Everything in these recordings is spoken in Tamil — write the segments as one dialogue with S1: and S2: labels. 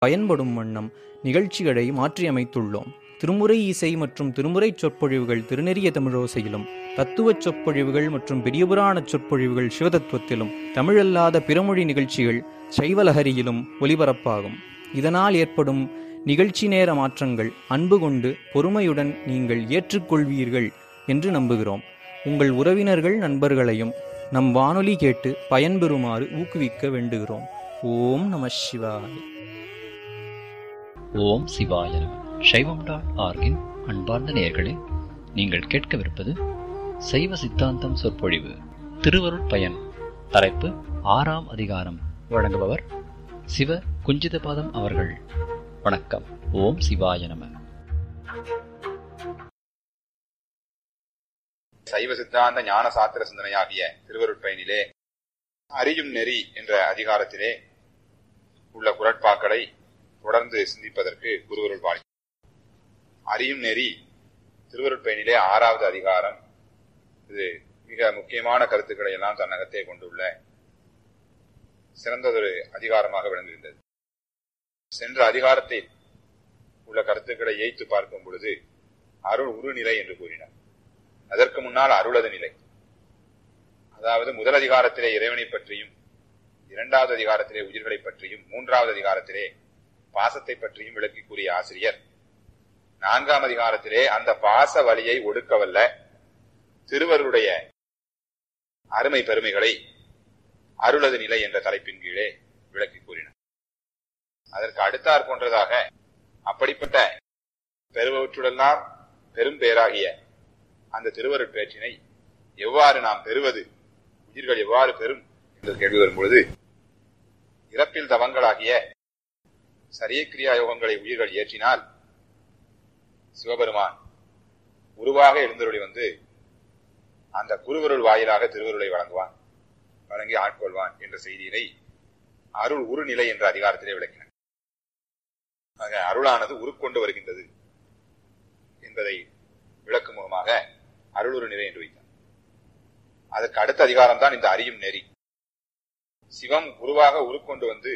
S1: பயன்படும் வண்ணம் நிகழ்ச்சிகளை மாற்றியமைத்துள்ளோம் திருமுறை இசை மற்றும் திருமுறை சொற்பொழிவுகள் திருநெறிய தமிழோசையிலும் தத்துவச் சொற்பொழிவுகள் மற்றும் பெரியபுராண சொற்பொழிவுகள் சிவதத்துவத்திலும் தமிழல்லாத பிறமொழி நிகழ்ச்சிகள் சைவலஹரியிலும் ஒலிபரப்பாகும் இதனால் ஏற்படும் நிகழ்ச்சி நேர மாற்றங்கள் அன்பு கொண்டு பொறுமையுடன் நீங்கள் ஏற்றுக்கொள்வீர்கள் என்று நம்புகிறோம் உங்கள் உறவினர்கள் நண்பர்களையும் நம் வானொலி கேட்டு பயன்பெறுமாறு ஊக்குவிக்க வேண்டுகிறோம் ஓம் நம சிவாய
S2: ஓம் சிவாய நம சைவம் டாட் ஆர்கின் அன்பார்ந்த நேயர்களே நீங்கள் கேட்கவிருப்பது சைவ சித்தாந்தம் சொற்பொழிவு திருவருட்பயன் தலைப்பு ஆறாம் அதிகாரம் வழங்குபவர் சிவ குஞ்சிதபாதம் அவர்கள் வணக்கம் ஓம் சிவாய நம
S3: சைவ சித்தாந்த ஞான சாத்திர சிந்தனையாகிய திருவருட்பயனிலே அறியும் நெறி என்ற அதிகாரத்திலே உள்ள குரட்பாக்களை தொடர்ந்து சிந்திப்பதற்கு குருவருள் பாடி அறியும் நெறி திருவருட்பயனிலே ஆறாவது அதிகாரம் இது மிக முக்கியமான கருத்துக்களை எல்லாம் தன்னகத்தே கொண்டுள்ள சிறந்ததொரு அதிகாரமாக விளங்குகின்றது சென்ற அதிகாரத்தில் உள்ள கருத்துக்களை ஏய்த்து பார்க்கும் பொழுது அருள் உருநிலை என்று கூறினார் அதற்கு முன்னால் அருளது நிலை அதாவது முதல் அதிகாரத்திலே இறைவனை பற்றியும் இரண்டாவது அதிகாரத்திலே உயிர்களை பற்றியும் மூன்றாவது அதிகாரத்திலே பாசத்தை பற்றியும் விளக்கி கூறிய ஆசிரியர் நான்காம் அதிகாரத்திலே அந்த பாச வழியை ஒடுக்கவல்ல திருவருடைய அருமை பெருமைகளை அருளது நிலை என்ற தலைப்பின் கீழே விளக்கி கூறினார் அதற்கு அடுத்தாற் போன்றதாக அப்படிப்பட்ட பெறுபவற்றுடெல்லாம் பெரும் பேராகிய அந்த திருவருட்பேற்றினை எவ்வாறு நாம் பெறுவது உயிர்கள் எவ்வாறு பெறும் என்று கேள்வி வரும்பொழுது இறப்பில் தவங்களாகிய சரியக்கிரியா யோகங்களை உயிர்கள் ஏற்றினால் சிவபெருமான் உருவாக எழுந்தருளி வந்து அந்த குருவருள் வாயிலாக திருவருளை வழங்குவான் வழங்கி ஆட்கொள்வான் என்ற செய்தியினை அருள் உருநிலை என்ற அதிகாரத்திலே விளக்கினார் ஆக அருளானது உருக்கொண்டு வருகின்றது என்பதை விளக்கும் முகமாக அருளுரு நிலை என்று வைத்தார் அதற்கு அடுத்த அதிகாரம் தான் இந்த அறியும் நெறி சிவம் குருவாக உருக்கொண்டு வந்து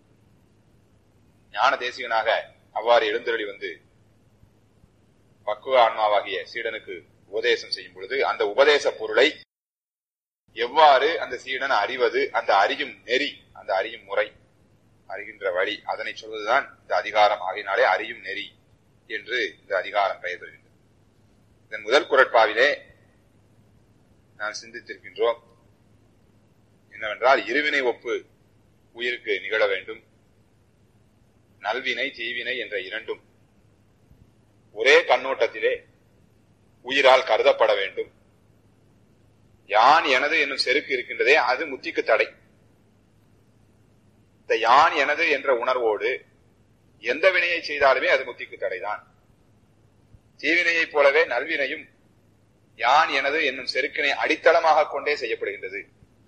S3: ஞான தேசிகனாக அவ்வாறு எழுந்தருளி வந்து பக்குவ ஆன்மாவாகிய சீடனுக்கு உபதேசம் செய்யும் பொழுது அந்த உபதேச பொருளை எவ்வாறு அந்த சீடன் அறிவது அந்த அறியும் நெறி அந்த அறியும் முறை அறிகின்ற வழி அதனை சொல்வதுதான் இந்த அதிகாரம் ஆகினாலே அறியும் நெறி என்று இந்த அதிகாரம் பெயர் பெறுகின்றது இதன் முதல் குரட்பாவிலே நாம் சிந்தித்திருக்கின்றோம் என்னவென்றால் இருவினை ஒப்பு உயிருக்கு நிகழ வேண்டும் நல்வினை தீவினை என்ற இரண்டும் ஒரே கண்ணோட்டத்திலே உயிரால் கருதப்பட வேண்டும் யான் எனது என்னும் செருக்கு இருக்கின்றதே அது முத்திக்கு தடை இந்த யான் எனது என்ற உணர்வோடு எந்த வினையை செய்தாலுமே அது முத்திக்கு தடைதான் தீவினையைப் போலவே நல்வினையும் யான் எனது என்னும் செருக்கினை அடித்தளமாக கொண்டே செய்யப்படுகின்றது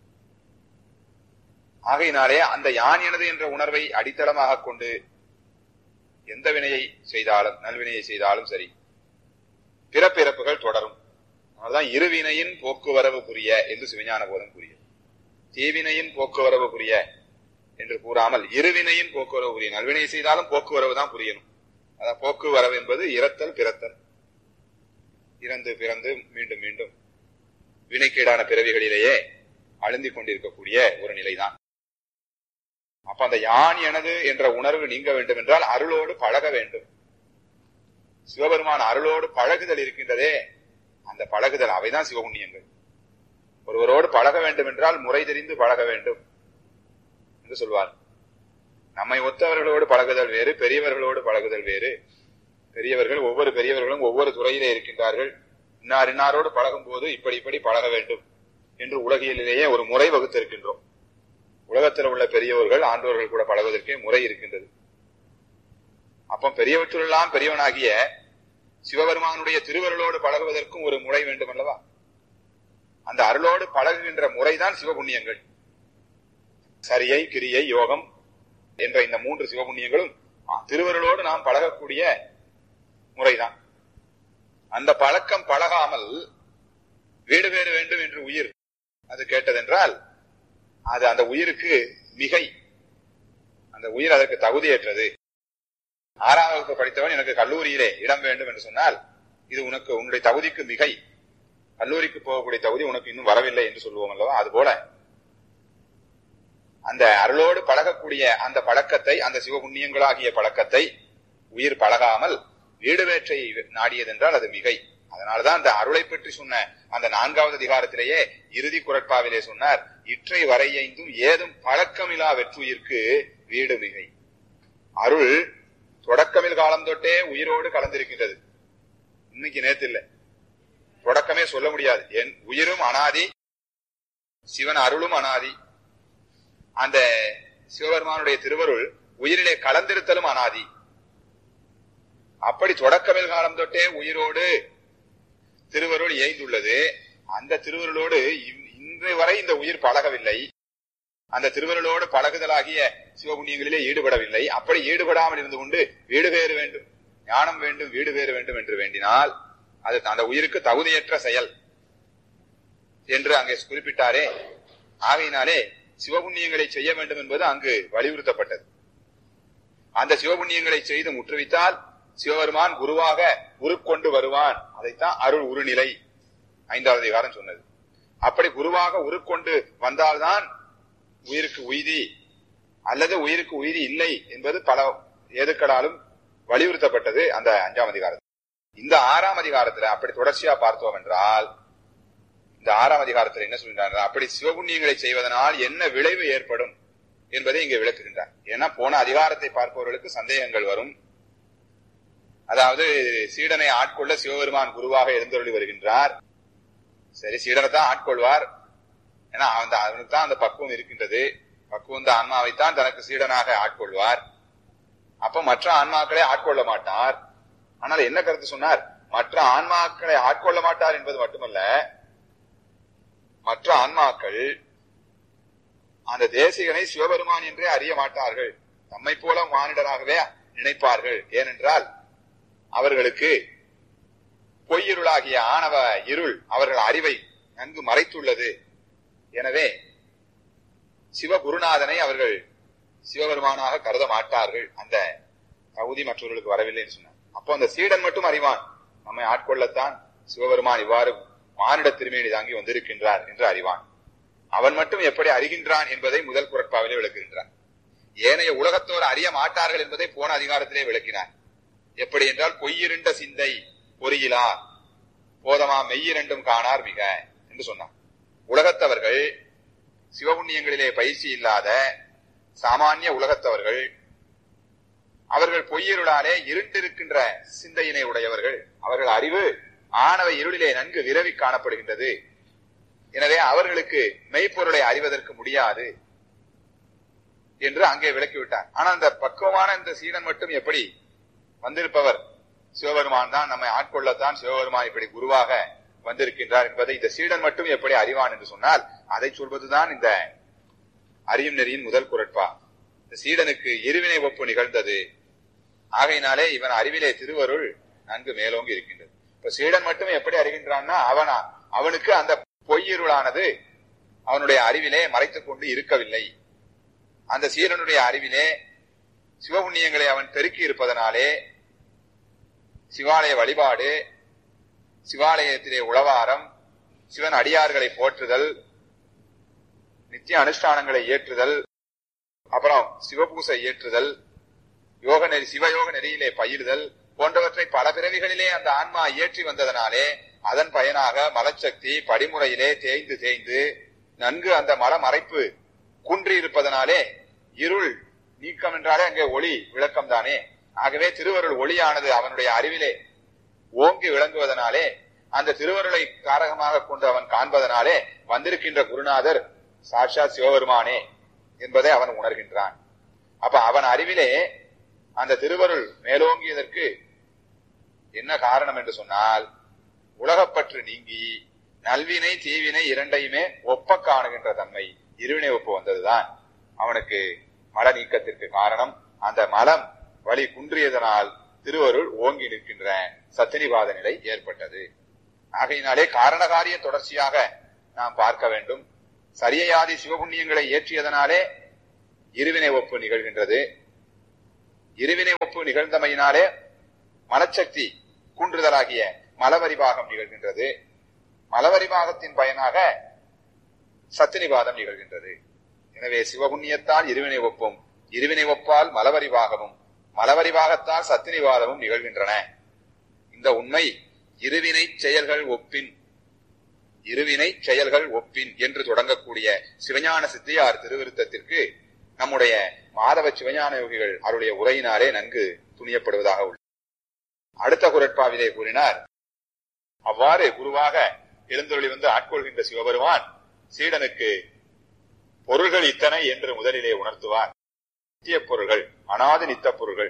S3: ஆகையினாலே அந்த யான் எனது என்ற உணர்வை அடித்தளமாக கொண்டு எந்த வினையை செய்தாலும் நல்வினையை செய்தாலும் சரி பிறப்பிறப்புகள் தொடரும் அதுதான் இருவினையின் போக்குவரவு புரிய என்று சிவஞான போதம் கூறியது தீவினையின் போக்குவரவு புரிய என்று கூறாமல் இருவினையின் போக்குவரவு புரிய நல்வினை செய்தாலும் போக்குவரவு தான் புரியணும் அதான் போக்குவரவு என்பது இறத்தல் பிறத்தல் இறந்து பிறந்து மீண்டும் மீண்டும் வினைக்கீடான பிறவிகளிலேயே அழுந்திக் கொண்டிருக்கக்கூடிய ஒரு நிலைதான் அப்ப அந்த யான் எனது என்ற உணர்வு நீங்க வேண்டும் என்றால் அருளோடு பழக வேண்டும் சிவபெருமான் அருளோடு பழகுதல் இருக்கின்றதே அந்த பழகுதல் அவைதான் சிவகுண்ணியங்கள் ஒருவரோடு பழக வேண்டும் என்றால் முறை தெரிந்து பழக வேண்டும் என்று சொல்வார் நம்மை ஒத்தவர்களோடு பழகுதல் வேறு பெரியவர்களோடு பழகுதல் வேறு பெரியவர்கள் ஒவ்வொரு பெரியவர்களும் ஒவ்வொரு துறையிலே இருக்கின்றார்கள் இன்னார் இன்னாரோடு பழகும் போது இப்படி இப்படி பழக வேண்டும் என்று உலகிலேயே ஒரு முறை வகுத்திருக்கின்றோம் உலகத்தில் உள்ள பெரியவர்கள் ஆண்டோர்கள் கூட பழகுவதற்கே முறை இருக்கின்றது அப்போ பெரியவற்றுள்ளெல்லாம் பெரியவனாகிய சிவபெருமானுடைய திருவருளோடு பழகுவதற்கும் ஒரு முறை வேண்டும் அல்லவா அந்த அருளோடு பழகுகின்ற முறைதான் சிவபுண்ணியங்கள் சரியை கிரியை யோகம் என்ற இந்த மூன்று சிவபுண்ணியங்களும் திருவருளோடு நாம் பழகக்கூடிய முறைதான் அந்த பழக்கம் பழகாமல் வீடு வேறு வேண்டும் என்று உயிர் அது கேட்டதென்றால் அது அந்த உயிருக்கு மிகை அந்த உயிர் அதற்கு தகுதியற்றது ஆறாம் வகுப்பு படித்தவன் எனக்கு கல்லூரியிலே இடம் வேண்டும் என்று சொன்னால் இது உனக்கு உன்னுடைய தகுதிக்கு மிகை கல்லூரிக்கு போகக்கூடிய தகுதி உனக்கு இன்னும் வரவில்லை என்று சொல்லுவோம் அல்லவா அது போல அந்த அருளோடு பழகக்கூடிய அந்த பழக்கத்தை அந்த சிவபுண்ணியங்களாகிய பழக்கத்தை உயிர் பழகாமல் வீடு வேற்றை நாடியதென்றால் அது மிகை அதனாலதான் அந்த அருளை பற்றி சொன்ன அந்த நான்காவது அதிகாரத்திலேயே இறுதி குரட்பாவிலே சொன்னார் இற்றை வரையைந்தும் ஏதும் பழக்கமிலா வெற்றுயிர்க்கு வீடு மிகை அருள் தொடக்கமில் காலம் தொட்டே உயிரோடு கலந்திருக்கின்றது இன்னைக்கு நேத்து இல்ல தொடக்கமே சொல்ல முடியாது என் உயிரும் அனாதி சிவன் அருளும் அனாதி அந்த சிவபெருமானுடைய திருவருள் உயிரிலே கலந்திருத்தலும் அனாதி அப்படி தொடக்கமில் காலம் தொட்டே உயிரோடு திருவருள் இயைந்துள்ளது அந்த திருவருளோடு இன்- இன்றை வரை இந்த உயிர் பழகவில்லை அந்த திருவருளோடு பழகுதலாகிய சிவபுண்ணியங்களிலே ஈடுபடவில்லை அப்படி ஈடுபடாமல் இருந்து கொண்டு வீடு வேறு வேண்டும் ஞானம் வேண்டும் வீடு வேறு வேண்டும் என்று வேண்டினால் அது அந்த உயிருக்கு தகுதியற்ற செயல் என்று அங்கே குறிப்பிட்டாரே ஆகையினாலே சிவபுண்ணியங்களை செய்ய வேண்டும் என்பது அங்கு வலியுறுத்தப்பட்டது அந்த சிவபுண்ணியங்களை செய்து முற்றுவித்தால் சிவபெருமான் குருவாக உருக்கொண்டு வருவான் அதைத்தான் அருள் உருநிலை ஐந்தாவது அதிகாரம் சொன்னது அப்படி குருவாக உருக்கொண்டு வந்தால்தான் உயிருக்கு உய்தி அல்லது உயிருக்கு உய்தி இல்லை என்பது பல ஏதுக்களாலும் வலியுறுத்தப்பட்டது அந்த அஞ்சாம் அதிகாரத்தில் இந்த ஆறாம் அதிகாரத்துல அப்படி தொடர்ச்சியா பார்த்தோம் என்றால் இந்த ஆறாம் அதிகாரத்தில் என்ன சொல்கிறார் அப்படி சிவபுண்ணியங்களை செய்வதனால் என்ன விளைவு ஏற்படும் என்பதை இங்கே விளக்குகின்றார் ஏன்னா போன அதிகாரத்தை பார்ப்பவர்களுக்கு சந்தேகங்கள் வரும் அதாவது சீடனை ஆட்கொள்ள சிவபெருமான் குருவாக எழுந்தருளி வருகின்றார் சரி சீடனை தான் ஆட்கொள்வார் ஏன்னா அந்த அவனுக்கு தான் அந்த பக்குவம் இருக்கின்றது பக்குவம் அந்த ஆன்மாவைத்தான் தனக்கு சீடனாக ஆட்கொள்வார் அப்ப மற்ற ஆன்மாக்களை ஆட்கொள்ள மாட்டார் ஆனால் என்ன கருத்து சொன்னார் மற்ற ஆன்மாக்களை ஆட்கொள்ள மாட்டார் என்பது மட்டுமல்ல மற்ற ஆன்மாக்கள் அந்த தேசிகனை சிவபெருமான் என்றே அறிய மாட்டார்கள் தம்மை போல மானிடராகவே நினைப்பார்கள் ஏனென்றால் அவர்களுக்கு பொய்யிருளாகிய ஆணவ இருள் அவர்கள் அறிவை நன்கு மறைத்துள்ளது எனவே சிவகுருநாதனை அவர்கள் சிவபெருமானாக கருத மாட்டார்கள் அந்த தகுதி மற்றவர்களுக்கு வரவில்லை என்று சொன்னார் அப்போ அந்த சீடன் மட்டும் அறிவான் நம்மை ஆட்கொள்ளத்தான் சிவபெருமான் இவ்வாறு மானிட திருமேனி தாங்கி வந்திருக்கின்றார் என்று அறிவான் அவன் மட்டும் எப்படி அறிகின்றான் என்பதை முதல் குரட்பாவிலே விளக்குகின்றான் ஏனைய உலகத்தோர் அறிய மாட்டார்கள் என்பதை போன அதிகாரத்திலே விளக்கினார் எப்படி என்றால் பொய்யிருண்ட சிந்தை பொறியிலா போதமா மெய்யிரண்டும் காணார் மிக என்று சொன்னார் உலகத்தவர்கள் சிவபுண்ணியங்களிலே பயிற்சி இல்லாத சாமானிய உலகத்தவர்கள் அவர்கள் பொய்யிருளாலே இருண்டிருக்கின்ற சிந்தையினை உடையவர்கள் அவர்கள் அறிவு ஆணவ இருளிலே நன்கு விரவி காணப்படுகின்றது எனவே அவர்களுக்கு மெய்ப்பொருளை அறிவதற்கு முடியாது என்று அங்கே விளக்கிவிட்டார் ஆனா அந்த பக்குவமான இந்த சீடன் மட்டும் எப்படி வந்திருப்பவர் சிவபெருமான் தான் நம்மை ஆட்கொள்ளத்தான் சிவபெருமான் இப்படி குருவாக வந்திருக்கின்றார் என்பதை இந்த சீடன் மட்டும் எப்படி அறிவான் என்று சொன்னால் அதை சொல்வதுதான் இந்த அறியும் நெறியின் முதல் குரட்பா இந்த சீடனுக்கு இருவினை ஒப்பு நிகழ்ந்தது ஆகையினாலே இவன் அறிவிலே திருவருள் நன்கு மேலோங்கி இருக்கின்றது இப்ப சீடன் மட்டும் எப்படி அறிகின்றான்னா அவனா அவனுக்கு அந்த பொய்யிருளானது அவனுடைய அறிவிலே மறைத்துக் கொண்டு இருக்கவில்லை அந்த சீடனுடைய அறிவிலே சிவபுண்ணியங்களை அவன் பெருக்கி இருப்பதனாலே சிவாலய வழிபாடு சிவாலயத்திலே உளவாரம் சிவன் அடியார்களை போற்றுதல் நித்திய அனுஷ்டானங்களை ஏற்றுதல் அப்புறம் சிவபூசை ஏற்றுதல் யோக நெறி சிவயோக நெறியிலே பயிலுதல் போன்றவற்றை பல பிறவிகளிலே அந்த ஆன்மா இயற்றி வந்ததனாலே அதன் பயனாக மலச்சக்தி படிமுறையிலே தேய்ந்து தேய்ந்து நன்கு அந்த மல மறைப்பு குன்றி இருப்பதனாலே இருள் நீக்கம் என்றாலே அங்கே ஒளி விளக்கம் தானே ஆகவே திருவருள் ஒளியானது அவனுடைய அறிவிலே ஓங்கி விளங்குவதனாலே அந்த திருவருளை காரகமாக கொண்டு அவன் காண்பதனாலே வந்திருக்கின்ற குருநாதர் சாட்சாத் சிவபெருமானே என்பதை அவன் உணர்கின்றான் அப்ப அவன் அறிவிலே அந்த திருவருள் மேலோங்கியதற்கு என்ன காரணம் என்று சொன்னால் உலகப்பற்று நீங்கி நல்வினை தீவினை இரண்டையுமே ஒப்ப காணுகின்ற தன்மை இருவினை ஒப்பு வந்ததுதான் அவனுக்கு மல நீக்கத்திற்கு காரணம் அந்த மலம் வழி குன்றியதனால் திருவருள் ஓங்கி நிற்கின்ற சத்தினிவாத நிலை ஏற்பட்டது ஆகையினாலே காரணகாரிய தொடர்ச்சியாக நாம் பார்க்க வேண்டும் சரியையாதி சிவபுண்ணியங்களை ஏற்றியதனாலே இருவினை ஒப்பு நிகழ்கின்றது இருவினை ஒப்பு நிகழ்ந்தமையினாலே மனச்சக்தி குன்றுதலாகிய மலவரிபாகம் நிகழ்கின்றது மலவரிபாகத்தின் பயனாக சத்தினிவாதம் நிகழ்கின்றது எனவே சிவபுண்ணியத்தால் இருவினை ஒப்பும் இருவினை ஒப்பால் மலவரிபாகமும் மலவரிபாகத்தால் சத்தினிவாதமும் நிகழ்கின்றன இந்த உண்மை இருவினை செயல்கள் ஒப்பின் இருவினை செயல்கள் ஒப்பின் என்று தொடங்கக்கூடிய சிவஞான சித்தியார் திருவிருத்தத்திற்கு நம்முடைய மாதவ சிவஞான யோகிகள் அவருடைய உரையினாலே நன்கு துணியப்படுவதாக உள்ளது அடுத்த குரட்பாவிலே கூறினார் அவ்வாறு குருவாக எழுந்தொழி வந்து ஆட்கொள்கின்ற சிவபெருமான் சீடனுக்கு பொருள்கள் இத்தனை என்று முதலிலே உணர்த்துவார் நித்திய பொருள்கள் அனாதி நித்த பொருள்கள்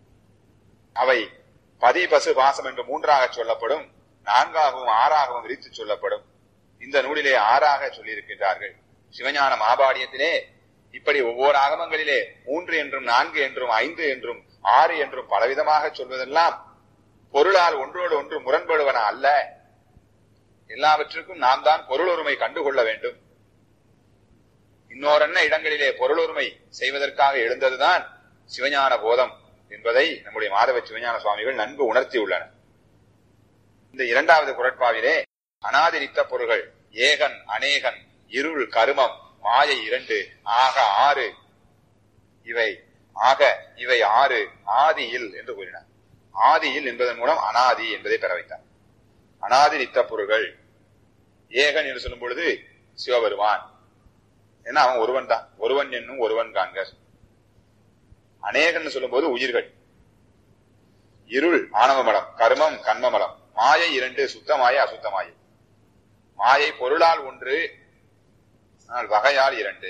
S3: அவை பதி பசு பாசம் என்று மூன்றாக சொல்லப்படும் நான்காகவும் ஆறாகவும் விரித்து சொல்லப்படும் இந்த நூலிலே ஆறாக சொல்லியிருக்கின்றார்கள் சிவஞான மாபாடியத்திலே இப்படி ஒவ்வொரு ஆகமங்களிலே மூன்று என்றும் நான்கு என்றும் ஐந்து என்றும் ஆறு என்றும் பலவிதமாக சொல்வதெல்லாம் பொருளால் ஒன்றோடு ஒன்று முரண்படுவன அல்ல எல்லாவற்றுக்கும் நாம் தான் பொருளொருமை கண்டுகொள்ள வேண்டும் இன்னோரன்ன இடங்களிலே பொருளொருமை செய்வதற்காக எழுந்ததுதான் சிவஞான போதம் என்பதை நம்முடைய மாதவ சிவஞான சுவாமிகள் நன்கு உணர்த்தியுள்ளனர் இந்த இரண்டாவது குரட்பாவிலே அனாதி நித்த பொருள்கள் ஏகன் அநேகன் இருள் கருமம் மாயை இரண்டு ஆக ஆறு இவை ஆக இவை ஆறு ஆதியில் என்று கூறினார் ஆதியில் என்பதன் மூலம் அனாதி என்பதை பெற வைத்தார் அனாதி நித்த பொருள்கள் ஏகன் என்று சொல்லும் பொழுது சிவபெருமான் ஏன்னா அவன் ஒருவன் தான் ஒருவன் என்னும் ஒருவன் காண்க அநேகன் சொல்லும்போது உயிர்கள் இருள் ஆணவ மலம் கர்மம் கண்ம மலம் மாயை இரண்டு சுத்தமாய அசுத்தமாய மாயை பொருளால் ஒன்று ஆனால் வகையால் இரண்டு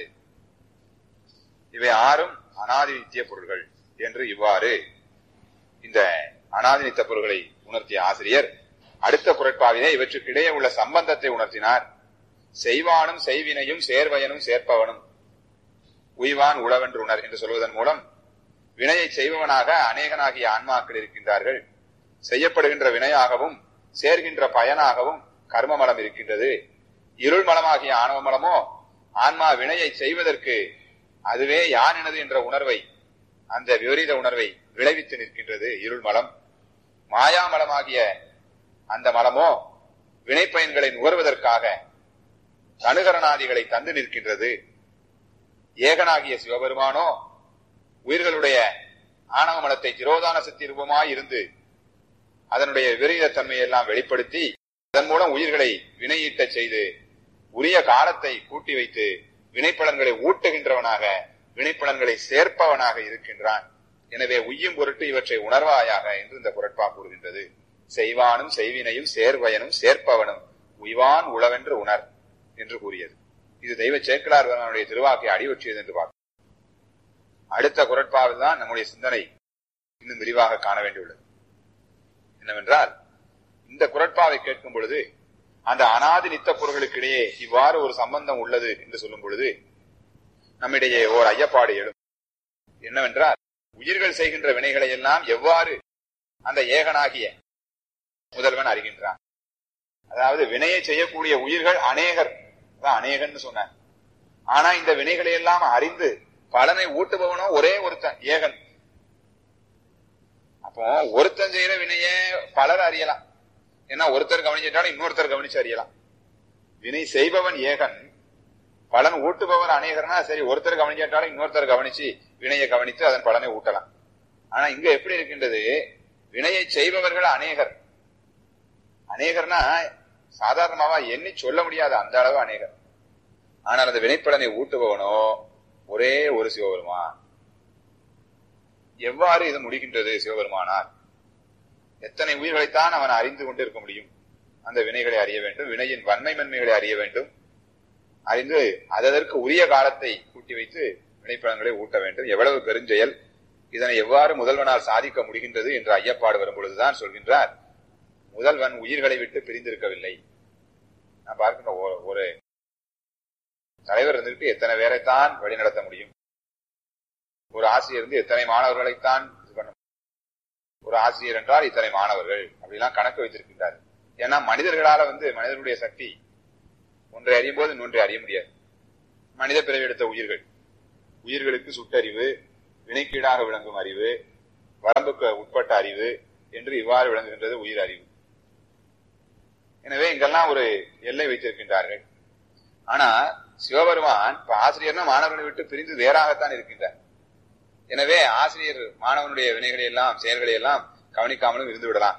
S3: இவை ஆறும் அனாதி நித்திய பொருள்கள் என்று இவ்வாறு இந்த அனாதி நித்த பொருள்களை உணர்த்திய ஆசிரியர் அடுத்த குரட்பாவிலே இவற்றுக்கிடையே உள்ள சம்பந்தத்தை உணர்த்தினார் செய்வானும் செய்வினையும் சேர்வயனும் சேர்ப்பவனும் உய்வான் உழவென்று உணர் என்று சொல்வதன் மூலம் வினையை செய்பவனாக அநேகனாகிய ஆன்மாக்கள் இருக்கின்றார்கள் செய்யப்படுகின்ற வினையாகவும் சேர்கின்ற பயனாகவும் கர்ம மலம் இருக்கின்றது இருள் மலமாகிய ஆணவ மலமோ ஆன்மா வினையை செய்வதற்கு அதுவே யான் எனது என்ற உணர்வை அந்த விபரீத உணர்வை விளைவித்து நிற்கின்றது இருள் மலம் மாயாமலமாகிய அந்த மலமோ வினைப்பயன்களை நுகர்வதற்காக தனுகரணாதிகளை தந்து நிற்கின்றது ஏகனாகிய சிவபெருமானோ உயிர்களுடைய ஆணவ மலத்தை திரோதான சக்தி ரூபமாய் இருந்து அதனுடைய விபரீத தன்மையை எல்லாம் வெளிப்படுத்தி அதன் மூலம் உயிர்களை வினையீட்ட செய்து உரிய காலத்தை கூட்டி வைத்து வினைப்பலன்களை ஊட்டுகின்றவனாக வினைப்பலன்களை சேர்ப்பவனாக இருக்கின்றான் எனவே உய்யும் பொருட்டு இவற்றை உணர்வாயாக என்று இந்த குரட்பா கூறுகின்றது செய்வானும் செய்வினையும் சேர்வயனும் சேர்ப்பவனும் உய்வான் உளவென்று உணர் என்று கூறியது இது தெய்வ சேக்கலார் அவனுடைய திருவாக்கை அடிவற்றியது என்று பார்க்கிறோம் அடுத்த குரட்பாவில் தான் நம்முடைய சிந்தனை இன்னும் விரிவாக காண வேண்டியுள்ளது என்னவென்றால் இந்த குரட்பாவை கேட்கும் பொழுது அந்த அனாதி நித்த பொருள்களுக்கிடையே இவ்வாறு ஒரு சம்பந்தம் உள்ளது என்று சொல்லும் பொழுது நம்மிடையே ஓர் ஐயப்பாடு எழும் என்னவென்றால் உயிர்கள் செய்கின்ற வினைகளை எல்லாம் எவ்வாறு அந்த ஏகனாகிய முதல்வன் அறிகின்றான் அதாவது வினையை செய்யக்கூடிய உயிர்கள் அநேகர் அதான் அநேகன்னு சொன்னார் ஆனா இந்த வினைகளை எல்லாம் அறிந்து பலனை ஊட்டுபவனோ ஒரே ஒருத்தன் ஏகன் அப்போ ஒருத்தன் செய்யற வினைய பலர் அறியலாம் ஏன்னா ஒருத்தர் கவனிச்சிட்டாலும் இன்னொருத்தர் கவனிச்சு அறியலாம் வினை செய்பவன் ஏகன் பலன் ஊட்டுபவர் அநேகர்னா சரி ஒருத்தர் கவனிச்சிட்டாலும் இன்னொருத்தர் கவனிச்சு வினையை கவனித்து அதன் பலனை ஊட்டலாம் ஆனா இங்க எப்படி இருக்கின்றது வினையை செய்பவர்கள் அநேகர் அநேகர்னா சாதாரணமாவா எண்ணி சொல்ல முடியாத அந்த அளவு அநேகர் ஆனால் அந்த வினைப்பலனை ஊட்டுபவனோ ஒரே ஒரு சிவபெருமான் எவ்வாறு இது முடிகின்றது சிவபெருமானார் எத்தனை உயிர்களைத்தான் அவன் அறிந்து கொண்டிருக்க முடியும் அந்த வினைகளை அறிய வேண்டும் வினையின் வன்மை மென்மைகளை அறிய வேண்டும் அறிந்து அதற்கு உரிய காலத்தை கூட்டி வைத்து வினைப்பலன்களை ஊட்ட வேண்டும் எவ்வளவு பெருஞ்செயல் இதனை எவ்வாறு முதல்வனால் சாதிக்க முடிகின்றது என்று ஐயப்பாடு வரும் பொழுதுதான் சொல்கின்றார் முதல்வன் உயிர்களை விட்டு பிரிந்திருக்கவில்லை நான் பார்க்கின்ற ஒரு தலைவர் இருந்துட்டு எத்தனை பேரைத்தான் வழிநடத்த முடியும் ஒரு ஆசிரியர் இருந்து எத்தனை மாணவர்களைத்தான் இது பண்ண ஒரு ஆசிரியர் என்றால் இத்தனை மாணவர்கள் அப்படிலாம் கணக்கு வைத்திருக்கின்றார் ஏன்னா மனிதர்களால வந்து மனிதனுடைய சக்தி ஒன்றை அறியும் போது இன்னொன்றை அறிய முடியாது மனித பிறவி எடுத்த உயிர்கள் உயிர்களுக்கு சுட்டறிவு வினைக்கீடாக விளங்கும் அறிவு வரம்புக்கு உட்பட்ட அறிவு என்று இவ்வாறு விளங்குகின்றது உயிர் அறிவு எனவே இங்கெல்லாம் ஒரு எல்லை வைத்திருக்கின்றார்கள் ஆனா சிவபெருமான் இப்ப ஆசிரியர்னா மாணவர்களை விட்டு பிரிந்து வேறாகத்தான் இருக்கின்றார் எனவே ஆசிரியர் மாணவனுடைய வினைகளை எல்லாம் செயல்களை எல்லாம் கவனிக்காமலும் இருந்து விடலாம்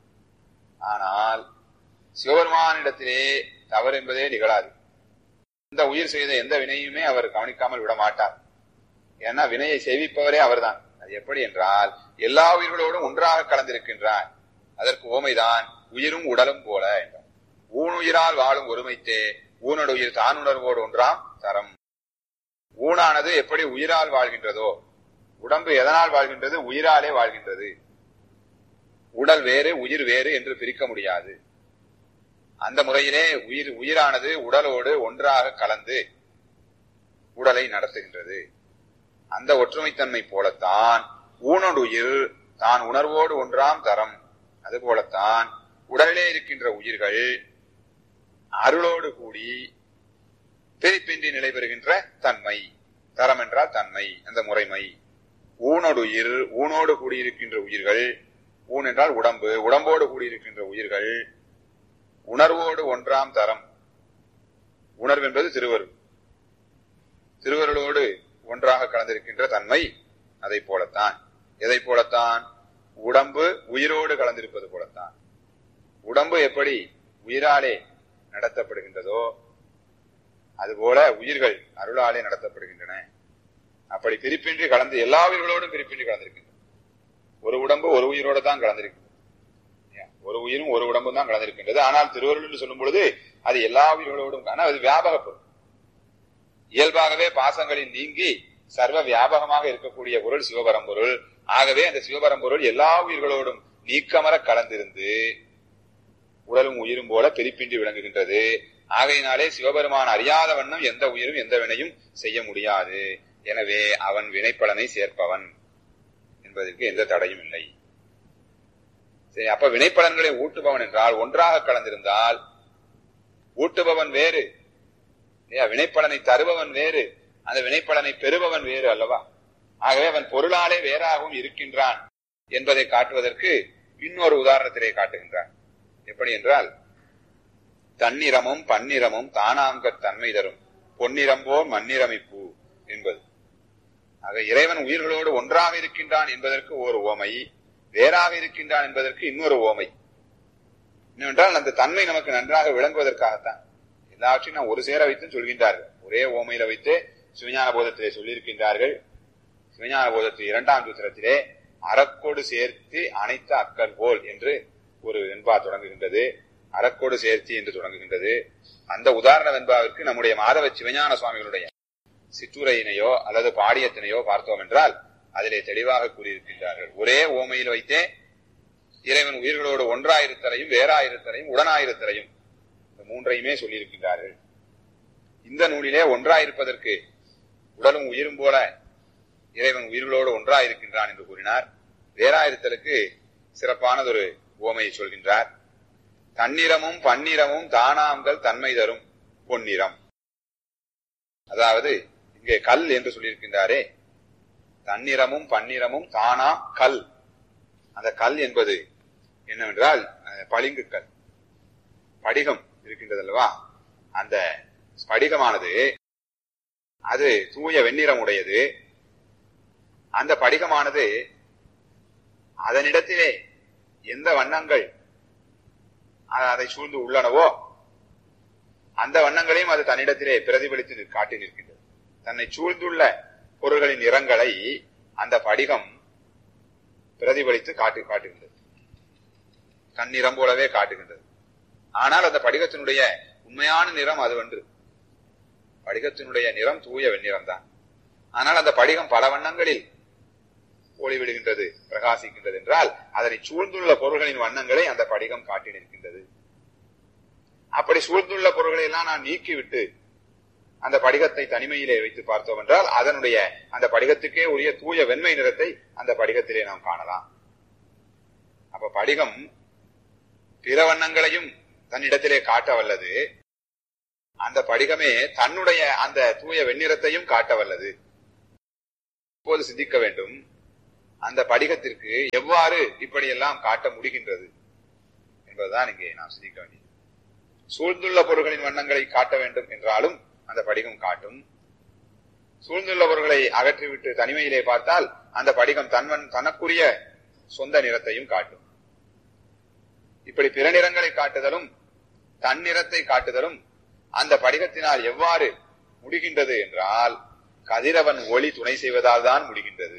S3: ஆனால் சிவபெருமானிடத்திலே தவறு என்பதே நிகழாது இந்த உயிர் செய்த எந்த வினையுமே அவர் கவனிக்காமல் விட மாட்டார் ஏன்னா வினையை செய்விப்பவரே அவர்தான் அது எப்படி என்றால் எல்லா உயிர்களோடும் ஒன்றாக கலந்திருக்கின்றார் அதற்கு ஓமைதான் உயிரும் உடலும் போல என்றார் ஊனுயிரால் வாழும் ஒருமைத்தே ஊனோடு உயிர் தானுணர்வோடு ஒன்றாம் தரம் ஊனானது எப்படி உயிரால் வாழ்கின்றதோ உடம்பு எதனால் வாழ்கின்றது உயிராலே வாழ்கின்றது உடல் வேறு உயிர் வேறு என்று பிரிக்க முடியாது அந்த முறையிலே உயிர் உயிரானது உடலோடு ஒன்றாக கலந்து உடலை நடத்துகின்றது அந்த ஒற்றுமைத்தன்மை போலத்தான் ஊனோடு உயிர் தான் உணர்வோடு ஒன்றாம் தரம் அது போலத்தான் உடலிலே இருக்கின்ற உயிர்கள் அருளோடு கூடி பிரிப்பின்றி நிலை பெறுகின்ற தன்மை தரம் என்றால் தன்மை அந்த முறைமை ஊனோடு உயிர் ஊனோடு கூடியிருக்கின்ற உயிர்கள் ஊன் என்றால் உடம்பு உடம்போடு கூடியிருக்கின்ற உயிர்கள் உணர்வோடு ஒன்றாம் தரம் உணர்வு என்பது திருவருள் திருவருளோடு ஒன்றாக கலந்திருக்கின்ற தன்மை அதை போலத்தான் எதை போலத்தான் உடம்பு உயிரோடு கலந்திருப்பது போலத்தான் உடம்பு எப்படி உயிராலே நடத்தப்படுகின்றதோ அதுபோல உயிர்கள் அருளாலே நடத்தப்படுகின்றன அப்படி பிரிப்பின்றி கலந்து எல்லா உயிர்களோடும் பிரிப்பின்றி கலந்திருக்கின்றன ஒரு உடம்பு ஒரு உயிரோடு தான் கலந்திருக்கின்றது ஒரு உயிரும் ஒரு உடம்பும் தான் கலந்திருக்கின்றது ஆனால் திருவருள் என்று சொல்லும் பொழுது அது எல்லா உயிர்களோடும் ஆனால் அது வியாபக பொருள் இயல்பாகவே பாசங்களில் நீங்கி சர்வ வியாபகமாக இருக்கக்கூடிய பொருள் சிவபரம்பொருள் ஆகவே அந்த சிவபரம்பொருள் எல்லா உயிர்களோடும் நீக்கமர கலந்திருந்து உடலும் உயிரும் போல பிரிப்பின்றி விளங்குகின்றது ஆகையினாலே சிவபெருமான் அறியாத வண்ணம் எந்த உயிரும் எந்த வினையும் செய்ய முடியாது எனவே அவன் வினைப்பலனை சேர்ப்பவன் என்பதற்கு எந்த தடையும் இல்லை சரி அப்ப வினைப்பலன்களை ஊட்டுபவன் என்றால் ஒன்றாக கலந்திருந்தால் ஊட்டுபவன் வேறு வினைப்பலனை தருபவன் வேறு அந்த வினைப்பலனை பெறுபவன் வேறு அல்லவா ஆகவே அவன் பொருளாலே வேறாகவும் இருக்கின்றான் என்பதை காட்டுவதற்கு இன்னொரு உதாரணத்திலே காட்டுகின்றான் எப்படி என்றால் தன்னிறமும் பன்னிறமும் தானாங்க தன்மை தரும் பொன்னிறம்போ மண்ணிறமிப்பு என்பது ஆக இறைவன் உயிர்களோடு ஒன்றாக இருக்கின்றான் என்பதற்கு ஒரு ஓமை வேறாக இருக்கின்றான் என்பதற்கு இன்னொரு ஓமை என்னவென்றால் அந்த தன்மை நமக்கு நன்றாக விளங்குவதற்காகத்தான் எல்லாவற்றையும் நான் ஒரு சேர வைத்து சொல்கின்றார்கள் ஒரே ஓமையில வைத்து சிவஞான போதத்திலே சொல்லியிருக்கின்றார்கள் சிவஞான போதத்தில் இரண்டாம் சூத்திரத்திலே அறக்கோடு சேர்த்து அனைத்த அக்கல் போல் என்று ஒரு வெண்பா தொடங்குகின்றது அறக்கோடு சேர்த்தி என்று தொடங்குகின்றது அந்த உதாரண வெண்பாவிற்கு நம்முடைய மாதவ சிவஞான சுவாமிகளுடைய சிற்றுரையினையோ அல்லது பாடியத்தினையோ பார்த்தோம் என்றால் அதிலே தெளிவாக கூறியிருக்கின்றார்கள் ஒரே ஓமையில் வைத்தே இறைவன் உயிர்களோடு ஒன்றாயிருத்தலையும் வேறாயிருத்தலையும் உடனாயிருத்தலையும் இந்த மூன்றையுமே சொல்லியிருக்கின்றார்கள் இந்த நூலிலே ஒன்றாயிருப்பதற்கு உடலும் உயிரும் போல இறைவன் உயிர்களோடு ஒன்றாயிருக்கின்றான் என்று கூறினார் வேறாயிருத்தலுக்கு சிறப்பானதொரு ஓமையை சொல்கின்றார் தன்னிறமும் பன்னிறமும் தானாம்கள் தன்மை தரும் பொன்னிறம் அதாவது இங்கே கல் என்று சொல்லியிருக்கின்றாரே தன்னிறமும் பன்னிறமும் தானாம் கல் அந்த கல் என்பது என்னவென்றால் பளிங்கு கல் படிகம் இருக்கின்றது அல்லவா அந்த படிகமானது அது தூய வெண்ணிறம் உடையது அந்த படிகமானது அதனிடத்திலே எந்த வண்ணங்கள் அதை சூழ்ந்து உள்ளனவோ அந்த வண்ணங்களையும் அது தன்னிடத்திலே பிரதிபலித்து காட்டி நிற்கின்றது தன்னை சூழ்ந்துள்ள பொருள்களின் நிறங்களை அந்த படிகம் பிரதிபலித்து காட்டு காட்டுகின்றது கண்ணிறம் போலவே காட்டுகின்றது ஆனால் அந்த படிகத்தினுடைய உண்மையான நிறம் அது ஒன்று படிகத்தினுடைய நிறம் தூய வெண்ணிறம் தான் ஆனால் அந்த படிகம் பல வண்ணங்களில் ஒளி விடுகின்றது பிரகாசிக்கின்றது என்றால் அதனை சூழ்ந்துள்ள பொருள்களின் வண்ணங்களை அந்த படிகம் காட்டி நிற்கின்றது அப்படி சூழ்ந்துள்ள பொருள்களை எல்லாம் நான் நீக்கிவிட்டு அந்த படிகத்தை தனிமையிலே வைத்து பார்த்தோம் என்றால் அதனுடைய அந்த படிகத்துக்கே உரிய தூய வெண்மை நிறத்தை அந்த படிகத்திலே நாம் காணலாம் அப்ப படிகம் பிற வண்ணங்களையும் தன்னிடத்திலே காட்ட வல்லது அந்த படிகமே தன்னுடைய அந்த தூய வெண்ணிறத்தையும் காட்ட வல்லது இப்போது சிந்திக்க வேண்டும் அந்த படிகத்திற்கு எவ்வாறு இப்படியெல்லாம் காட்ட முடிகின்றது என்பதுதான் இங்கே நாம் சிந்திக்க வேண்டியது சூழ்ந்துள்ள பொருள்களின் வண்ணங்களை காட்ட வேண்டும் என்றாலும் அந்த படிகம் காட்டும் சூழ்ந்துள்ள பொருள்களை அகற்றிவிட்டு தனிமையிலே பார்த்தால் அந்த படிகம் தன்வன் தனக்குரிய சொந்த நிறத்தையும் காட்டும் இப்படி பிற நிறங்களை காட்டுதலும் தன் நிறத்தை காட்டுதலும் அந்த படிகத்தினால் எவ்வாறு முடிகின்றது என்றால் கதிரவன் ஒளி துணை செய்வதால் தான் முடிகின்றது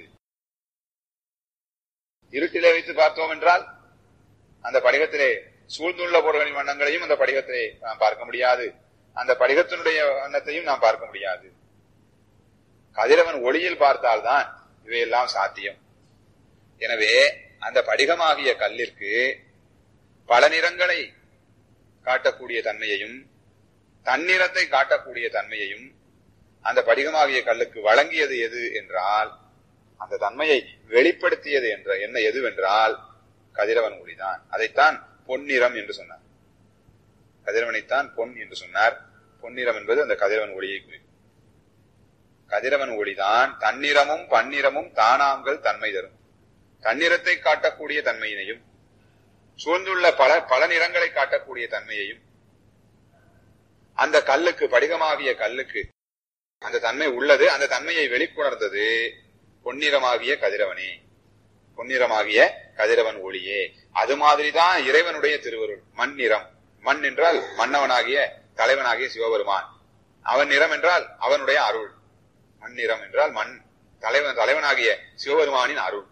S3: இருட்டிலே வைத்து பார்த்தோம் என்றால் அந்த படிகத்திலே சூழ்ந்துள்ள பொருள்களின் வண்ணங்களையும் அந்த படிகத்திலே நாம் பார்க்க முடியாது அந்த படிகத்தினுடைய வண்ணத்தையும் நாம் பார்க்க முடியாது கதிரவன் ஒளியில் பார்த்தால்தான் இவையெல்லாம் சாத்தியம் எனவே அந்த படிகமாகிய கல்லிற்கு பல நிறங்களை காட்டக்கூடிய தன்மையையும் தன்னிறத்தை காட்டக்கூடிய தன்மையையும் அந்த படிகமாகிய கல்லுக்கு வழங்கியது எது என்றால் அந்த தன்மையை வெளிப்படுத்தியது என்ற என்ன எதுவென்றால் கதிரவன் ஒளிதான் அதைத்தான் பொன்னிறம் என்று சொன்னார் கதிரவனைத்தான் பொன் என்று சொன்னார் பொன்னிறம் என்பது அந்த கதிரவன் ஒளியை குறிக்கும் கதிரவன் ஒளிதான் தன்னிறமும் பன்னிறமும் தானாங்கள் தன்மை தரும் தன்னிறத்தை காட்டக்கூடிய தன்மையினையும் சூழ்ந்துள்ள பல பல நிறங்களை காட்டக்கூடிய தன்மையையும் அந்த கல்லுக்கு படிகமாகிய கல்லுக்கு அந்த தன்மை உள்ளது அந்த தன்மையை வெளிக்கொணர்ந்தது பொன்னிறமாகிய கதிரவனே பொன்னிறமாகிய கதிரவன் ஒளியே அது மாதிரிதான் இறைவனுடைய திருவருள் மண் நிறம் மண் என்றால் மன்னவனாகிய தலைவனாகிய சிவபெருமான் அவன் நிறம் என்றால் அவனுடைய அருள் மண் நிறம் என்றால் மண் தலைவன் தலைவனாகிய சிவபெருமானின் அருள்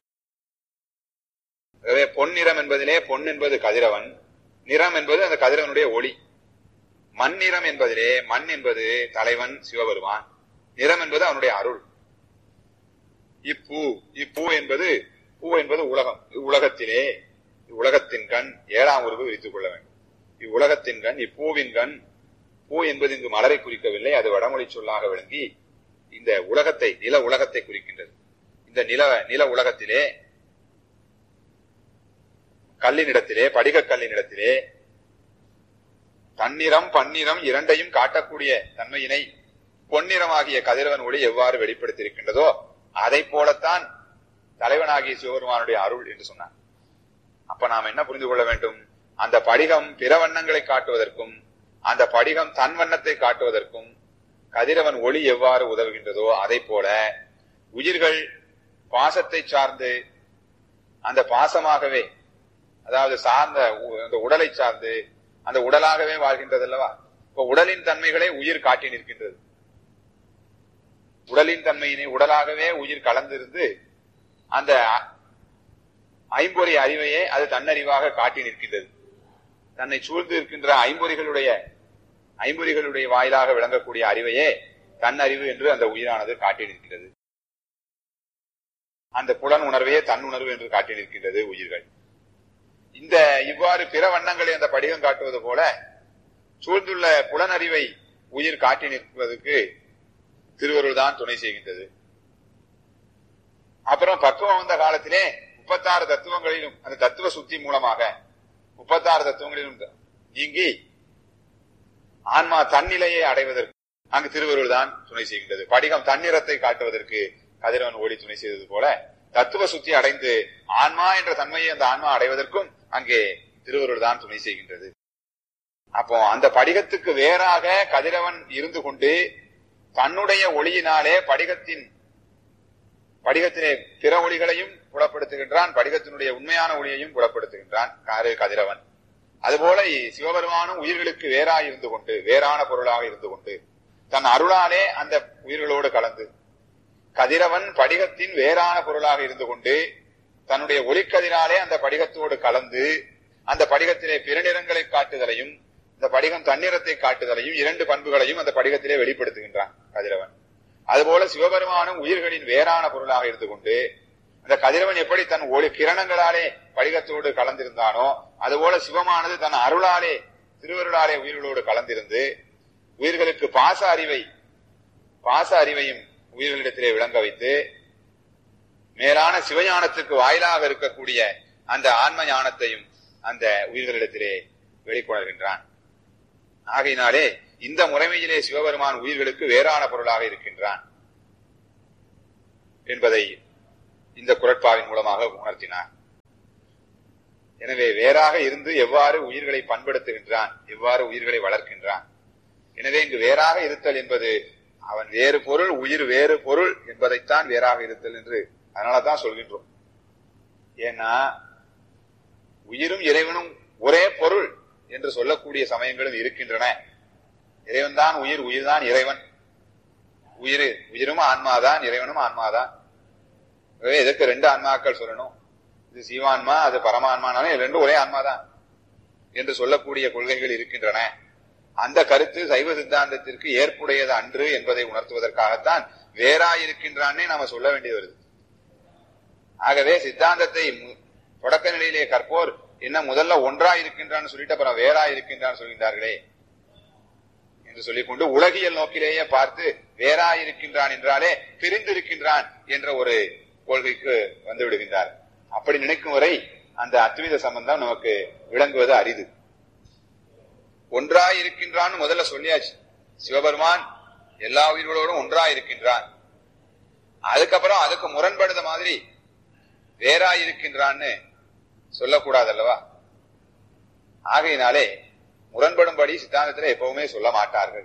S3: ஆகவே பொன்னிறம் என்பதிலே பொன் என்பது கதிரவன் நிறம் என்பது அந்த கதிரவனுடைய ஒளி மண் நிறம் என்பதிலே மண் என்பது தலைவன் சிவபெருமான் நிறம் என்பது அவனுடைய அருள் இப்பூ இப்பூ என்பது பூ என்பது உலகம் இவ்வுலகத்திலே இவ்வுலகத்தின் கண் ஏழாம் உருவு விரித்துக் கொள்ள வேண்டும் இவ்வுலகத்தின் கண் இப்பூவின் கண் பூ என்பது இங்கு மலரை குறிக்கவில்லை அது வடமொழி சொல்லாக விளங்கி இந்த உலகத்தை நில உலகத்தை குறிக்கின்றது இந்த நில நில உலகத்திலே கல்லினிடத்திலே படிக கல்லினிடத்திலே தன்னிறம் பன்னிறம் இரண்டையும் காட்டக்கூடிய தன்மையினை பொன்னிறமாகிய கதிரவன் ஒளி எவ்வாறு வெளிப்படுத்தியிருக்கின்றதோ அதை போலத்தான் தலைவனாகிய சிவபெருமானுடைய அருள் என்று சொன்னார் அப்ப நாம் என்ன புரிந்து கொள்ள வேண்டும் அந்த படிகம் பிற வண்ணங்களை காட்டுவதற்கும் அந்த படிகம் தன் வண்ணத்தை காட்டுவதற்கும் கதிரவன் ஒளி எவ்வாறு உதவுகின்றதோ அதை போல உயிர்கள் பாசத்தை சார்ந்து அந்த பாசமாகவே அதாவது சார்ந்த அந்த உடலை சார்ந்து அந்த உடலாகவே வாழ்கின்றது அல்லவா இப்ப உடலின் தன்மைகளை உயிர் காட்டி நிற்கின்றது உடலின் தன்மையினை உடலாகவே உயிர் கலந்திருந்து அந்த ஐம்பொறி அறிவையே அது தன்னறிவாக காட்டி நிற்கின்றது தன்னை சூழ்ந்து இருக்கின்ற ஐம்பொறிகளுடைய ஐம்பொறிகளுடைய வாயிலாக விளங்கக்கூடிய அறிவையே தன்னறிவு என்று அந்த உயிரானது காட்டி நிற்கிறது அந்த புலன் உணர்வையே தன் உணர்வு என்று காட்டி நிற்கின்றது உயிர்கள் இந்த இவ்வாறு பிற வண்ணங்களை அந்த படிகம் காட்டுவது போல சூழ்ந்துள்ள புலனறிவை உயிர் காட்டி நிற்பதற்கு திருவருள் தான் துணை செய்கின்றது அப்புறம் பக்குவம் வந்த காலத்திலே முப்பத்தாறு தத்துவங்களிலும் அந்த தத்துவ சுத்தி மூலமாக முப்பத்தாறு தத்துவங்களிலும் நீங்கி ஆன்மா தன்னிலையை அடைவதற்கு அங்கு திருவருள் தான் துணை செய்கின்றது படிகம் தன்னிறத்தை காட்டுவதற்கு கதிரவன் ஓடி துணை செய்தது போல தத்துவ சுத்தி அடைந்து ஆன்மா என்ற தன்மையை அந்த ஆன்மா அடைவதற்கும் அங்கே திருவருள் தான் துணை செய்கின்றது அப்போ அந்த படிகத்துக்கு வேறாக கதிரவன் இருந்து கொண்டு தன்னுடைய ஒளியினாலே படிகத்தின் படிகத்திலே பிற ஒளிகளையும் புலப்படுத்துகின்றான் படிகத்தினுடைய உண்மையான ஒளியையும் புலப்படுத்துகின்றான் காரு கதிரவன் அதுபோல சிவபெருமானும் உயிர்களுக்கு வேறாய் இருந்து கொண்டு வேறான பொருளாக இருந்து கொண்டு தன் அருளாலே அந்த உயிர்களோடு கலந்து கதிரவன் படிகத்தின் வேறான பொருளாக இருந்து கொண்டு தன்னுடைய ஒளிக்கதிராலே அந்த படிகத்தோடு கலந்து அந்த படிகத்திலே பிற நிறங்களை காட்டுதலையும் இந்த படிகம் தன்னிறத்தை காட்டுதலையும் இரண்டு பண்புகளையும் அந்த படிகத்திலே வெளிப்படுத்துகின்றான் கதிரவன் அதுபோல சிவபெருமானும் உயிர்களின் வேறான பொருளாக இருந்து கொண்டு அந்த கதிரவன் எப்படி தன் ஒளி கிரணங்களாலே படிகத்தோடு கலந்திருந்தானோ அதுபோல சிவமானது தன் அருளாலே திருவருளாலே உயிர்களோடு கலந்திருந்து உயிர்களுக்கு பாச அறிவை பாச அறிவையும் உயிர்களிடத்திலே விளங்க வைத்து மேலான சிவஞானத்துக்கு வாயிலாக இருக்கக்கூடிய அந்த ஆன்ம ஞானத்தையும் அந்த உயிர்களிடத்திலே வெளிக்கொணர்கின்றான் ஆகையினாலே இந்த முறைமையிலே சிவபெருமான் உயிர்களுக்கு வேறான பொருளாக இருக்கின்றான் என்பதை இந்த குரட்பாவின் மூலமாக உணர்த்தினார் எனவே வேறாக இருந்து எவ்வாறு உயிர்களை பண்படுத்துகின்றான் எவ்வாறு உயிர்களை வளர்க்கின்றான் எனவே இங்கு வேறாக இருத்தல் என்பது அவன் வேறு பொருள் உயிர் வேறு பொருள் என்பதைத்தான் வேறாக இருத்தல் என்று அதனாலதான் சொல்கின்றோம் ஏன்னா உயிரும் இறைவனும் ஒரே பொருள் என்று சொல்லக்கூடிய சமயங்களும் இருக்கின்றன இறைவன் தான் உயிர் உயிர் தான் இறைவன் உயிர் உயிரும் ஆன்மாதான் இறைவனும் ஆன்மாதான் ஆகவே எதுக்கு ரெண்டு ஆன்மாக்கள் சொல்லணும் இது சீவான்மா அது பரமான்மானாலும் இது ரெண்டும் ஒரே ஆன்மாதான் என்று சொல்லக்கூடிய கொள்கைகள் இருக்கின்றன அந்த கருத்து சைவ சித்தாந்தத்திற்கு ஏற்புடையது அன்று என்பதை உணர்த்துவதற்காகத்தான் வேறாயிருக்கின்றான்னே நாம சொல்ல வேண்டியது வருது ஆகவே சித்தாந்தத்தை மு- தொடக்க நிலையிலே கற்போர் என்ன முதல்ல ஒன்றா இருக்கின்றான்னு சொல்லிட்டு அப்புறம் வேறா இருக்கின்றான்னு சொல்கின்றார்களே என்று சொல்லிக்கொண்டு உலகியல் நோக்கிலேயே பார்த்து வேறா இருக்கின்றான் என்றாலே பிரிந்திருக்கின்றான் என்ற ஒரு கொள்கைக்கு வந்து விடுகின்றார் அப்படி நினைக்கும் வரை அந்த அத்வைத சம்பந்தம் நமக்கு விளங்குவது அரிது ஒன்றாய் இருக்கின்றான்னு முதல்ல சொல்லியாச்சு சிவபெருமான் எல்லா உயிர்களோடும் ஒன்றாய் இருக்கின்றான் அதுக்கப்புறம் அதுக்கு முரண்படுத மாதிரி வேறாய் இருக்கின்றான்னு சொல்லக்கூடாது அல்லவா ஆகையினாலே முரண்படும்படி சித்தாந்தத்தில் எப்பவுமே சொல்ல மாட்டார்கள்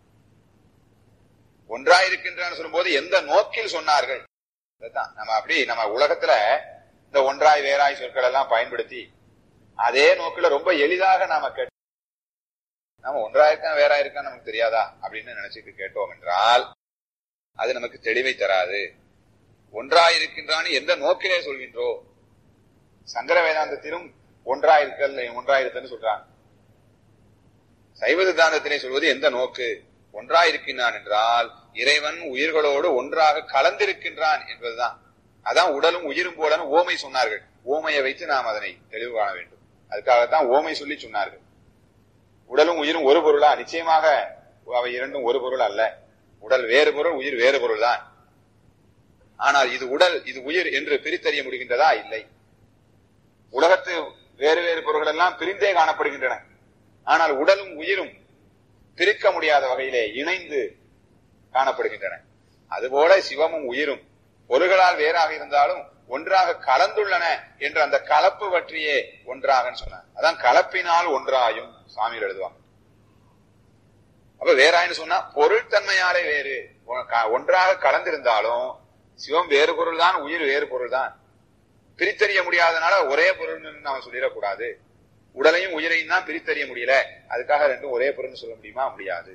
S3: ஒன்றாய் இருக்கின்றான்னு சொல்லும்போது எந்த நோக்கில் சொன்னார்கள் அதுதான் நம்ம அப்படி நம்ம உலகத்துல இந்த ஒன்றாய் வேறாய் சொற்கள் எல்லாம் பயன்படுத்தி அதே நோக்கில ரொம்ப எளிதாக நாம கேட்டு நாம ஒன்றா இருக்கான் வேறா இருக்கான்னு நமக்கு தெரியாதா அப்படின்னு நினைச்சிட்டு கேட்டோம் என்றால் அது நமக்கு தெளிவை தராது ஒன்றாய் இருக்கின்றான்னு எந்த நோக்கிலே சொல்கின்றோ சங்கர வேதாந்தத்திலும் ஒன்றா இருக்கல் ஒன்றா இருக்கன்னு சொல்றாங்க சைவ சித்தாந்தத்திலே சொல்வது எந்த நோக்கு ஒன்றா இருக்கின்றான் என்றால் இறைவன் உயிர்களோடு ஒன்றாக கலந்திருக்கின்றான் என்பதுதான் அதான் உடலும் உயிரும் போலன்னு ஓமை சொன்னார்கள் ஓமையை வைத்து நாம் அதனை தெளிவு காண வேண்டும் அதுக்காகத்தான் ஓமை சொல்லி சொன்னார்கள் உடலும் உயிரும் ஒரு பொருளா நிச்சயமாக அவை இரண்டும் ஒரு பொருள் அல்ல உடல் வேறு பொருள் உயிர் வேறு பொருள் தான் ஆனால் இது உடல் இது உயிர் என்று பிரித்தறிய முடிகின்றதா இல்லை உலகத்து வேறு வேறு பொருள்கள் எல்லாம் பிரிந்தே காணப்படுகின்றன ஆனால் உடலும் உயிரும் பிரிக்க முடியாத வகையிலே இணைந்து காணப்படுகின்றன அதுபோல சிவமும் உயிரும் பொருள்களால் வேறாக இருந்தாலும் ஒன்றாக கலந்துள்ளன என்ற அந்த கலப்பு பற்றியே ஒன்றாக சொன்னார் அதான் கலப்பினால் ஒன்றாயும் சுவாமிகள் எழுதுவாங்க அப்ப வேறாயின்னு சொன்னா பொருள் தன்மையாலே வேறு ஒ- ஒன்றாக கலந்திருந்தாலும் சிவம் வேறு பொருள் தான் உயிர் வேறு பொருள் தான் பிரித்தறிய முடியாதனால ஒரே பொருள்னு நாம சொல்லிடக்கூடாது உடலையும் உயிரையும் தான் பிரித்தறிய முடியல அதுக்காக ரெண்டும் ஒரே பொருள்னு சொல்ல முடியுமா முடியாது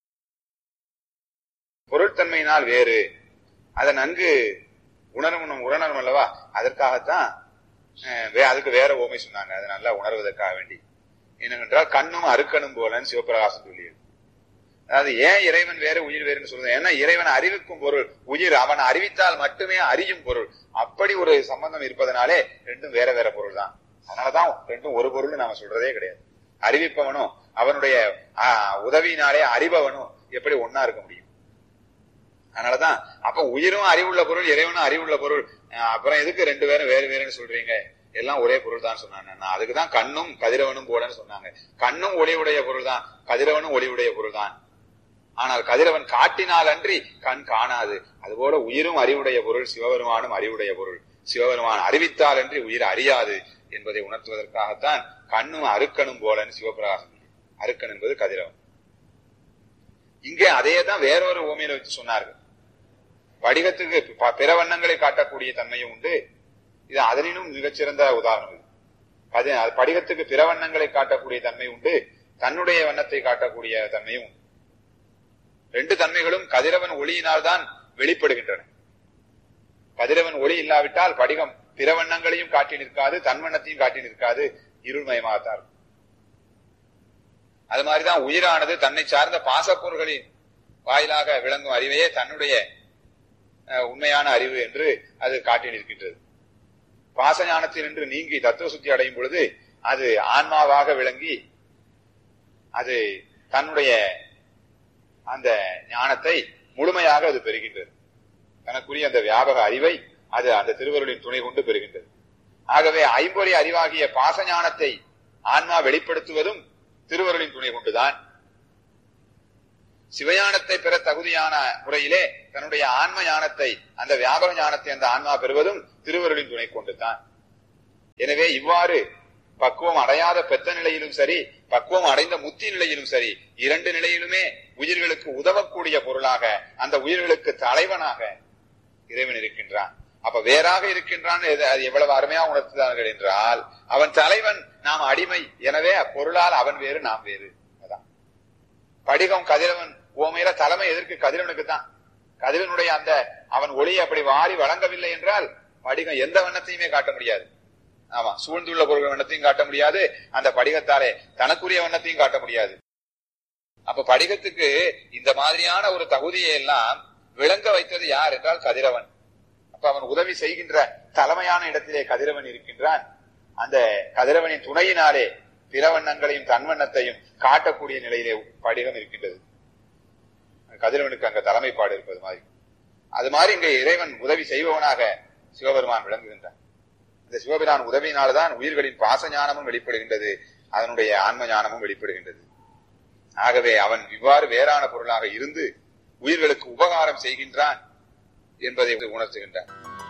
S3: பொருட்தன்மையினால் வேறு அதை நன்கு உணரணும் உணரணும் அல்லவா அதற்காகத்தான் அஹ், வே- அதுக்கு வேற ஓமை சொன்னாங்க அதை நல்லா உணர்வதற்காக வேண்டி என்னவென்றால் கண்ணும் அறுக்கணும் போலன்னு சிவபிரகாசம் சொல்லியது அதாவது ஏன் இறைவன் வேறு உயிர் வேறுன்னு சொல்றது ஏன்னா இறைவன் அறிவிக்கும் பொருள் உயிர் அவன் அறிவித்தால் மட்டுமே அறியும் பொருள் அப்படி ஒரு சம்பந்தம் இருப்பதனாலே ரெண்டும் வேற வேற பொருள் தான் அதனாலதான் ரெண்டும் ஒரு பொருள்னு நாம சொல்றதே கிடையாது அறிவிப்பவனும் அவனுடைய ஆஹ், உதவியினாலே அறிபவனும் எப்படி ஒன்னா இருக்க முடியும் அதனாலதான் அப்ப உயிரும் அறிவுள்ள பொருள் இறைவனும் அறிவுள்ள பொருள் அஹ், அப்புறம் எதுக்கு ரெண்டு பேரும் வேறு வேறுன்னு சொல்றீங்க எல்லாம் ஒரே பொருள் தான் சொன்னாங்க நான் அதுக்குதான் கண்ணும் கதிரவனும் போலன்னு சொன்னாங்க கண்ணும் ஒளிவுடைய பொருள் தான் கதிரவனும் ஒளிவுடைய பொருள் தான் ஆனால் கதிரவன் காட்டினால் அன்றி கண் காணாது அதுபோல உயிரும் அறிவுடைய பொருள் சிவபெருமானும் அறிவுடைய பொருள் சிவபெருமான் அறிவித்தால் அன்றி உயிர் அறியாது என்பதை உணர்த்துவதற்காகத்தான் கண்ணும் அருக்கனும் போலன்னு சிவபிரகாசம் அருக்கன் என்பது கதிரவன் இங்கே அதே தான் வேறொரு ஓமையில வச்சு சொன்னார்கள் படிகத்துக்கு ப- பிற வண்ணங்களை காட்டக்கூடிய தன்மையும் உண்டு இது அதனினும் மிகச்சிறந்த உதாரணம் இது அது அது படிகத்துக்கு பிற வண்ணங்களை காட்டக்கூடிய தன்மை உண்டு தன்னுடைய வண்ணத்தை காட்டக்கூடிய தன்மையும் உண்டு ரெண்டு தன்மைகளும் கதிரவன் ஒளியினால் தான் வெளிப்படுகின்றன கதிரவன் ஒளி இல்லாவிட்டால் படிகம் பிற வண்ணங்களையும் காட்டி நிற்காது தன் வண்ணத்தையும் காட்டி நிற்காது இருள்மயமாகத்தான் இருக்கும் அது மாதிரிதான் உயிரானது தன்னை சார்ந்த பாசப்பொருள்களின் வாயிலாக விளங்கும் அறிவையே தன்னுடைய அஹ், உண்மையான அறிவு என்று அது காட்டி நிற்கின்றது பாசஞானத்தில் நின்று நீங்கி தத்துவ சுத்தி அடையும் பொழுது அது ஆன்மாவாக விளங்கி அது தன்னுடைய அந்த ஞானத்தை முழுமையாக அது பெறுகின்றது தனக்குரிய அந்த வியாபக அறிவை அது அந்த திருவருளின் துணை கொண்டு பெறுகின்றது ஆகவே ஐம்பொறி அறிவாகிய பாசஞானத்தை ஆன்மா வெளிப்படுத்துவதும் திருவருளின் துணை கொண்டுதான் சிவஞானத்தை பெற தகுதியான முறையிலே தன்னுடைய ஆன்ம ஞானத்தை அந்த வியாபக ஞானத்தை அந்த ஆன்மா பெறுவதும் திருவருளின் துணை கொண்டுதான் எனவே இவ்வாறு பக்குவம் அடையாத பெத்த நிலையிலும் சரி பக்குவம் அடைந்த முத்தி நிலையிலும் சரி இரண்டு நிலையிலுமே உயிர்களுக்கு உதவக்கூடிய பொருளாக அந்த உயிர்களுக்கு தலைவனாக இறைவன் இருக்கின்றான் அப்ப வேறாக இருக்கின்றான் எது- அது எவ்வளவு அருமையா உணர்த்துகிறார்கள் என்றால் அவன் தலைவன் நாம் அடிமை எனவே அப்பொருளால் அவன் வேறு நாம் வேறு அதான் படிகம் கதிரவன் ஓமையில தலைமை எதற்கு கதிரவனுக்கு தான் கதிரவனுடைய அந்த அவன் ஒளி அப்படி வாரி வழங்கவில்லை என்றால் படிகம் எந்த வண்ணத்தையுமே காட்ட முடியாது ஆமா சூழ்ந்துள்ள பொருள் வண்ணத்தையும் காட்ட முடியாது அந்த படிகத்தாலே தனக்குரிய வண்ணத்தையும் காட்ட முடியாது அப்ப படிகத்துக்கு இந்த மாதிரியான ஒரு தகுதியை எல்லாம் விளங்க வைத்தது யார் என்றால் கதிரவன் அப்ப அவன் உதவி செய்கின்ற தலைமையான இடத்திலே கதிரவன் இருக்கின்றான் அந்த கதிரவனின் துணையினாலே பிற வண்ணங்களையும் தன்வண்ணத்தையும் காட்டக்கூடிய நிலையிலே படிகம் இருக்கின்றது கதிரவனுக்கு அங்க தலைமைப்பாடு இருப்பது மாதிரி அது மாதிரி இங்க இறைவன் உதவி செய்பவனாக சிவபெருமான் விளங்குகின்றான் இந்த சிவபிரான் உதவியினால்தான் உயிர்களின் பாச ஞானமும் வெளிப்படுகின்றது அதனுடைய ஆன்ம ஞானமும் வெளிப்படுகின்றது ஆகவே அவன் இவ்வாறு வேறான பொருளாக இருந்து உயிர்களுக்கு உபகாரம் செய்கின்றான் என்பதை உணர்த்துகின்றான்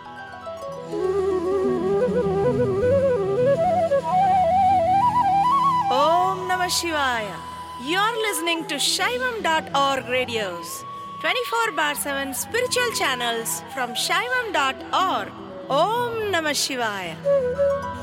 S4: Om Namah Shivaya. You're listening to Shaivam.org radios, 24 bar 7 spiritual channels from Shaivam.org. Om Namah Shivaya.